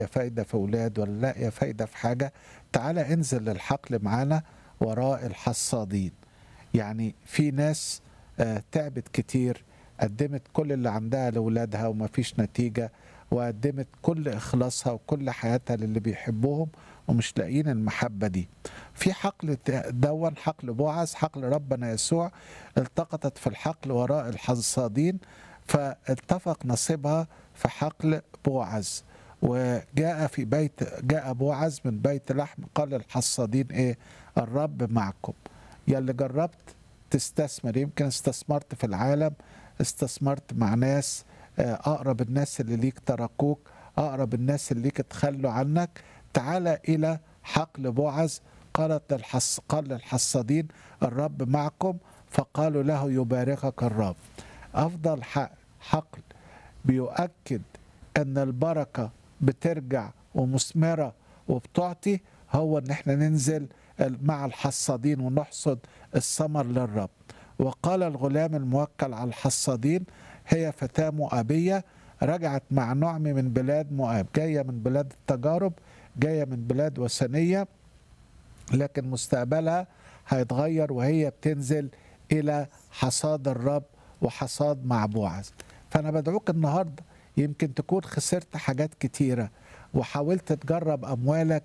فايدة في أولاد ولا لاقية فايدة في حاجة تعالى انزل للحقل معانا وراء الحصادين يعني في ناس آه، تعبت كتير قدمت كل اللي عندها لأولادها ومفيش نتيجة وقدمت كل إخلاصها وكل حياتها للي بيحبوهم ومش لاقيين المحبة دي في حقل ت- دون حقل بوعز حقل ربنا يسوع التقطت في الحقل وراء الحصادين فاتفق نصيبها في حقل بوعز وجاء في بيت جاء بوعز من بيت لحم قال للحصادين ايه الرب معكم يا اللي جربت تستثمر يمكن استثمرت في العالم استثمرت مع ناس آه، اقرب الناس اللي ليك تركوك اقرب الناس اللي ليك تخلوا عنك تعال الى حقل بوعز قالت للحص قال للحصادين الرب معكم فقالوا له يباركك الرب افضل حق حقل بيؤكد ان البركه بترجع ومثمره وبتعطي هو ان احنا ننزل مع الحصادين ونحصد الثمر للرب وقال الغلام الموكل على الحصادين هي فتاة مؤابية رجعت مع نعم من بلاد مؤاب جاية من بلاد التجارب جاية من بلاد وثنية لكن مستقبلها هيتغير وهي بتنزل إلى حصاد الرب وحصاد مع بوعز فأنا بدعوك النهاردة يمكن تكون خسرت حاجات كتيرة وحاولت تجرب أموالك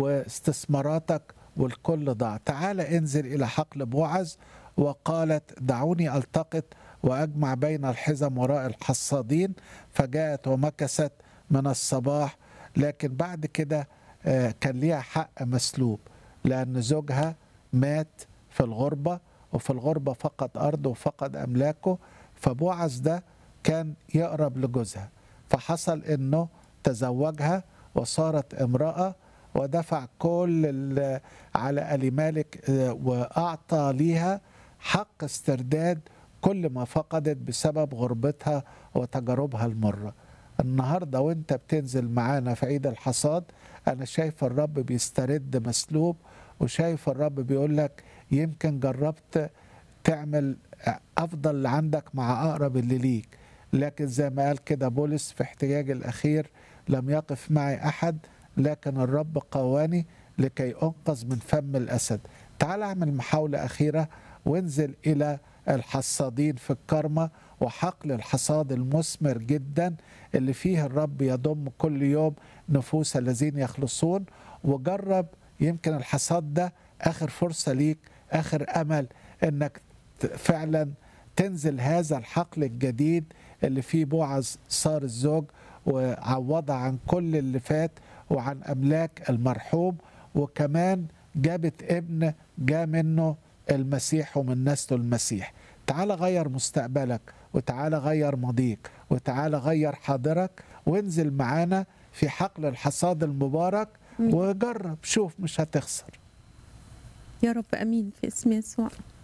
واستثماراتك والكل ضاع تعال انزل إلى حقل بوعز وقالت دعوني ألتقط وأجمع بين الحزم وراء الحصادين فجاءت ومكست من الصباح لكن بعد كده آه، كان ليها حق مسلوب لأن زوجها مات في الغربة وفي الغربة فقد أرضه وفقد أملاكه فبوعز ده كان يقرب لجوزها فحصل إنه تزوجها وصارت امرأة ودفع كل ال- على آل مالك آه، وأعطى ليها حق استرداد كل ما فقدت بسبب غربتها وتجاربها المرة النهاردة وانت بتنزل معانا في عيد الحصاد أنا شايف الرب بيسترد مسلوب وشايف الرب بيقول لك يمكن جربت تعمل أفضل اللي عندك مع أقرب اللي ليك لكن زي ما قال كده بولس في احتجاج الأخير لم يقف معي أحد لكن الرب قواني لكي أنقذ من فم الأسد تعال اعمل محاولة أخيرة وانزل إلى الحصادين في الكرمة وحقل الحصاد المثمر جدا اللي فيه الرب يضم كل يوم نفوس الذين يخلصون وجرب يمكن الحصاد ده آخر فرصة ليك آخر أمل إنك ت- فعلا تنزل هذا الحقل الجديد اللي فيه بوعز صار الزوج وعوضها عن كل اللي فات وعن أملاك المرحوم وكمان جابت ابن جاء منه المسيح ومن نسله المسيح تعال غير مستقبلك وتعال غير ماضيك وتعال غير حاضرك وانزل معانا في حقل الحصاد المبارك مم. وجرب شوف مش هتخسر يا رب امين في اسم يسوع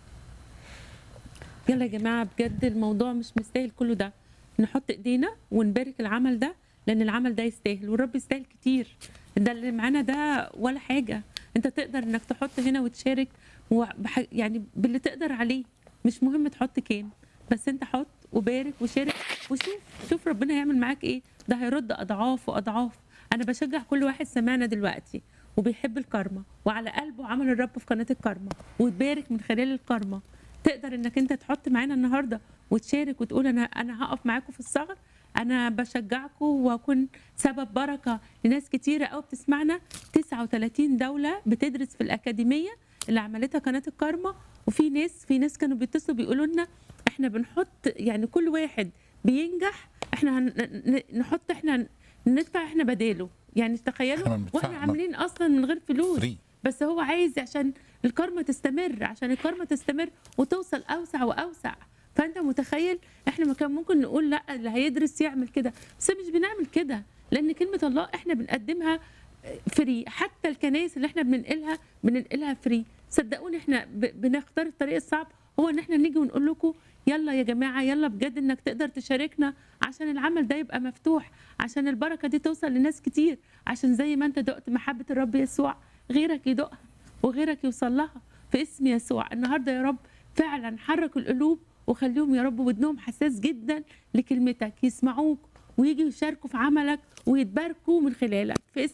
يلا يا جماعه بجد الموضوع مش مستاهل كله ده نحط ايدينا ونبارك العمل ده لان العمل ده يستاهل والرب يستاهل كتير ده اللي معانا ده ولا حاجه انت تقدر انك تحط هنا وتشارك وبح... يعني باللي تقدر عليه مش مهم تحط كام بس انت حط وبارك وشارك وشوف شوف ربنا هيعمل معاك ايه ده هيرد اضعاف واضعاف انا بشجع كل واحد سمعنا دلوقتي وبيحب الكرمة وعلى قلبه عمل الرب في قناة الكرمة وتبارك من خلال الكرمة تقدر انك انت تحط معانا النهارده وتشارك وتقول انا انا هقف معاكم في الثغر انا بشجعكم واكون سبب بركه لناس كتيره قوي بتسمعنا 39 دوله بتدرس في الاكاديميه اللي عملتها قناه الكرمة وفي ناس في ناس كانوا بيتصلوا بيقولوا لنا احنا بنحط يعني كل واحد بينجح احنا هن- ن- نحط احنا ندفع احنا بداله يعني تخيلوا إحنا بندفع- واحنا عاملين اصلا من غير فلوس فري بس هو عايز عشان الكارما تستمر عشان الكارما تستمر وتوصل اوسع واوسع فانت متخيل احنا ما كان ممكن نقول لا اللي هيدرس يعمل كده بس مش بنعمل كده لان كلمه الله احنا بنقدمها فري حتى الكنائس اللي احنا بننقلها بننقلها فري صدقوني احنا ب- بنختار الطريق الصعب هو ان احنا نيجي ونقول لكم يلا يا جماعه يلا بجد انك تقدر تشاركنا عشان العمل ده يبقى مفتوح عشان البركه دي توصل لناس كتير عشان زي ما انت دقت محبه الرب يسوع غيرك يدوقها وغيرك يوصل لها في اسم يسوع النهارده يا رب فعلا حرك القلوب وخليهم يا رب ودنهم حساس جدا لكلمتك يسمعوك ويجي يشاركوا في عملك ويتباركوا من خلالك في اسم